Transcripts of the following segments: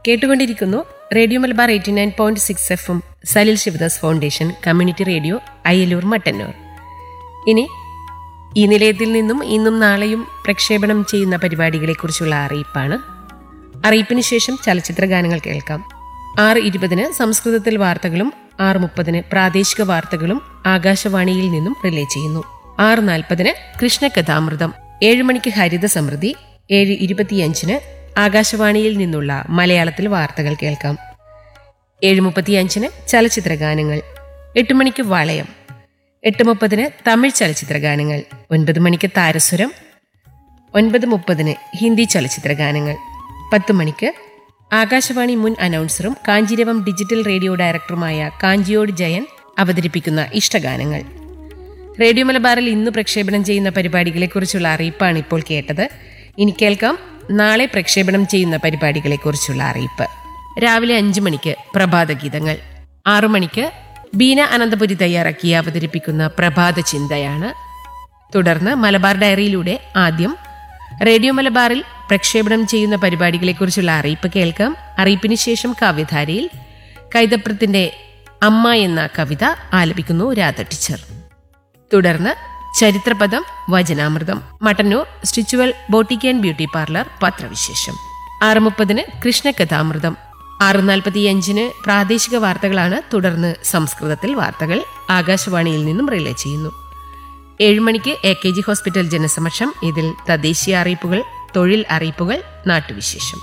കേട്ടുകൊണ്ടിരിക്കുന്നു radio Malabar eighty nine point six F M Salil Sivadas foundation community radio Ayyaloor Mattannur ഇനി ഈ നിലയത്തിൽ നിന്നും ഇന്നും നാളെയും പ്രക്ഷേപണം ചെയ്യുന്ന പരിപാടികളെക്കുറിച്ചുള്ള അറിയിപ്പാണ് അറിയിപ്പിന് ശേഷം ചലച്ചിത്ര ഗാനങ്ങൾ കേൾക്കാം ആറ് ഇരുപതിന് സംസ്കൃതത്തിൽ വാർത്തകളും ആറ് മുപ്പതിന് പ്രാദേശിക വാർത്തകളും ആകാശവാണിയിൽ നിന്നും റിലേ ചെയ്യുന്നു ആറ് നാൽപ്പതിന് കൃഷ്ണകഥാമൃതം ഏഴ് മണിക്ക് ഹരിത സമൃദ്ധി ഏഴ് ഇരുപത്തിയഞ്ചിന് ആകാശവാണിയിൽ നിന്നുള്ള മലയാളത്തിൽ വാർത്തകൾ കേൾക്കാം ഏഴ് മുപ്പത്തിയഞ്ചിന് ചലച്ചിത്ര ഗാനങ്ങൾ എട്ട് മണിക്ക് വളയം എട്ട് മുപ്പതിന് തമിഴ് ചലച്ചിത്ര ഗാനങ്ങൾ ഒൻപത് മണിക്ക് താരസ്വരം ഒൻപത് മുപ്പതിന് ഹിന്ദി ചലച്ചിത്ര ഗാനങ്ങൾ പത്ത് മണിക്ക് ആകാശവാണി മുൻ അനൗൺസറും കാഞ്ചീരവം ഡിജിറ്റൽ റേഡിയോ ഡയറക്ടറുമായ കാഞ്ചിയോട് ജയൻ അവതരിപ്പിക്കുന്ന ഇഷ്ടഗാനങ്ങൾ റേഡിയോ മലബാറിൽ ഇന്ന് പ്രക്ഷേപണം ചെയ്യുന്ന പരിപാടികളെക്കുറിച്ചുള്ള അറിയിപ്പാണ് ഇപ്പോൾ കേട്ടത് ഇനി കേൾക്കാം നാളെ പ്രക്ഷേപണം ചെയ്യുന്ന പരിപാടികളെക്കുറിച്ചുള്ള അറിയിപ്പ് രാവിലെ അഞ്ചു മണിക്ക് പ്രഭാത ഗീതങ്ങൾ ആറു മണിക്ക് ബീന അനന്തപുരി തയ്യാറാക്കി അവതരിപ്പിക്കുന്ന പ്രഭാത ചിന്തയാണ് തുടർന്ന് മലബാർ ഡയറിയിലൂടെ ആദ്യം റേഡിയോ മലബാറിൽ പ്രക്ഷേപണം ചെയ്യുന്ന പരിപാടികളെക്കുറിച്ചുള്ള അറിയിപ്പ് കേൾക്കാം അറിയിപ്പിന് ശേഷം കാവ്യധാരയിൽ കൈതപ്രത്തിന്റെ അമ്മ എന്ന കവിത ആലപിക്കുന്നു രാധ ടീച്ചർ തുടർന്ന് ചരിത്രപദം വചനാമൃതം Mattannur Stitchual boutique and beauty parlour പത്രവിശേഷം ആറ് മുപ്പതിന് കൃഷ്ണകഥാമൃതം ആറ് നാൽപ്പത്തിയഞ്ചിന് പ്രാദേശിക വാർത്തകളാണ് തുടർന്ന് സംസ്കൃതത്തിൽ വാർത്തകൾ ആകാശവാണിയിൽ നിന്നും റിലേ ചെയ്യുന്നു ഏഴുമണിക്ക് എ കെ ജി ഹോസ്പിറ്റൽ ജനസമക്ഷം ഇതിൽ തദ്ദേശീയ അറിയിപ്പുകൾ തൊഴിൽ അറിയിപ്പുകൾ നാട്ടുവിശേഷം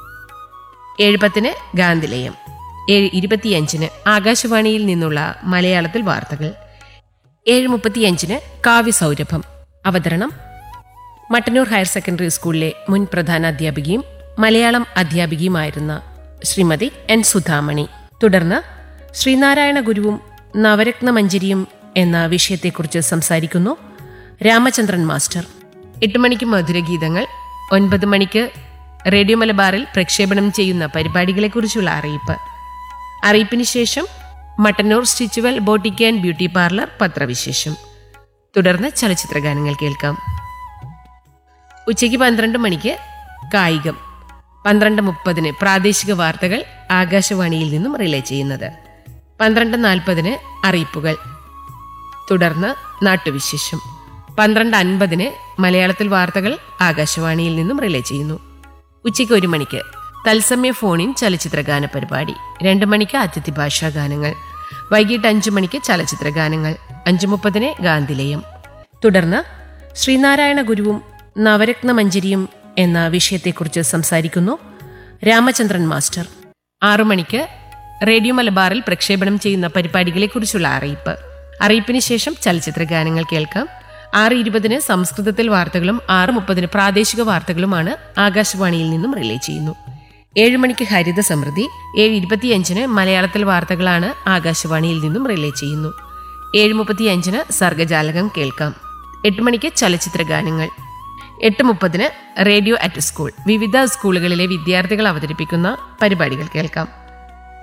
ഏഴ് പത്തിന് ഗാന്ധിലയം ഏഴ് ഇരുപത്തിയഞ്ചിന് ആകാശവാണിയിൽ നിന്നുള്ള മലയാളത്തിൽ വാർത്തകൾ ഏഴ് മുപ്പത്തിയഞ്ചിന് കാവ്യസൗരഭം അവതരണം മട്ടന്നൂർ ഹയർ സെക്കൻഡറി സ്കൂളിലെ മുൻ പ്രധാന അധ്യാപികയും മലയാളം അധ്യാപികയുമായിരുന്ന ശ്രീമതി എൻ സുധാമണി തുടർന്ന് ശ്രീനാരായണ ഗുരുവും നവരത്ന മഞ്ജരിയും എന്ന വിഷയത്തെക്കുറിച്ച് സംസാരിക്കുന്നു രാമചന്ദ്രൻ മാസ്റ്റർ എട്ട് മണിക്ക് മധുരഗീതങ്ങൾ ഒൻപത് മണിക്ക് റേഡിയോ മലബാറിൽ പ്രക്ഷേപണം ചെയ്യുന്ന പരിപാടികളെക്കുറിച്ചുള്ള അറിയിപ്പ് അറിയിപ്പിന് ശേഷം Mattannur Stitchual boutique and beauty parlour പത്രവിശേഷം തുടർന്ന് ചലച്ചിത്ര ഗാനങ്ങൾ കേൾക്കാം ഉച്ചയ്ക്ക് പന്ത്രണ്ട് മണിക്ക് കായികം പന്ത്രണ്ട് മുപ്പതിന് പ്രാദേശിക വാർത്തകൾ ആകാശവാണിയിൽ നിന്നും റിലേ ചെയ്യുന്നത് പന്ത്രണ്ട് നാൽപ്പതിന് അറിയിപ്പുകൾ തുടർന്ന് നാട്ടുവിശേഷം പന്ത്രണ്ട് അൻപതിന് മലയാളത്തിൽ വാർത്തകൾ ആകാശവാണിയിൽ നിന്നും റിലേ ചെയ്യുന്നു ഉച്ചയ്ക്ക് ഒരു മണിക്ക് തത്സമയ ഫോണിൻ ചലച്ചിത്ര ഗാന പരിപാടി രണ്ട് മണിക്ക് അതിഥി ഭാഷാ ഗാനങ്ങൾ വൈകിട്ട് അഞ്ചു മണിക്ക് ചലച്ചിത്ര ഗാനങ്ങൾ അഞ്ചു മുപ്പതിന് ഗാന്ധിലയം തുടർന്ന് ശ്രീനാരായണ ഗുരുവും നവരത്ന മഞ്ജരിയും എന്ന വിഷയത്തെക്കുറിച്ച് സംസാരിക്കുന്നു രാമചന്ദ്രൻ മാസ്റ്റർ ആറു മണിക്ക് റേഡിയോ മലബാറിൽ പ്രക്ഷേപണം ചെയ്യുന്ന പരിപാടികളെക്കുറിച്ചുള്ള അറിയിപ്പ് അറിയിപ്പിന് ശേഷം ചലച്ചിത്ര ഗാനങ്ങൾ കേൾക്കാം ആറ് ഇരുപതിന് സംസ്കൃതത്തിൽ വാർത്തകളും ആറ് മുപ്പതിന് പ്രാദേശിക വാർത്തകളുമാണ് ആകാശവാണിയിൽ നിന്നും റിലേ ചെയ്യുന്നു ഏഴ് മണിക്ക് ഹരിത സമൃദ്ധി ഏഴ് ഇരുപത്തിയഞ്ചിന് മലയാളത്തിൽ വാർത്തകളാണ് ആകാശവാണിയിൽ നിന്നും റിലേ ചെയ്യുന്നു ഏഴ് മുപ്പത്തിയഞ്ചിന് സർഗജാലകം കേൾക്കാം എട്ട് മണിക്ക് ചലച്ചിത്ര ഗാനങ്ങൾ എട്ട് മുപ്പതിന് റേഡിയോ അറ്റ് സ്കൂൾ വിവിധ സ്കൂളുകളിലെ വിദ്യാർത്ഥികൾ അവതരിപ്പിക്കുന്ന പരിപാടികൾ കേൾക്കാം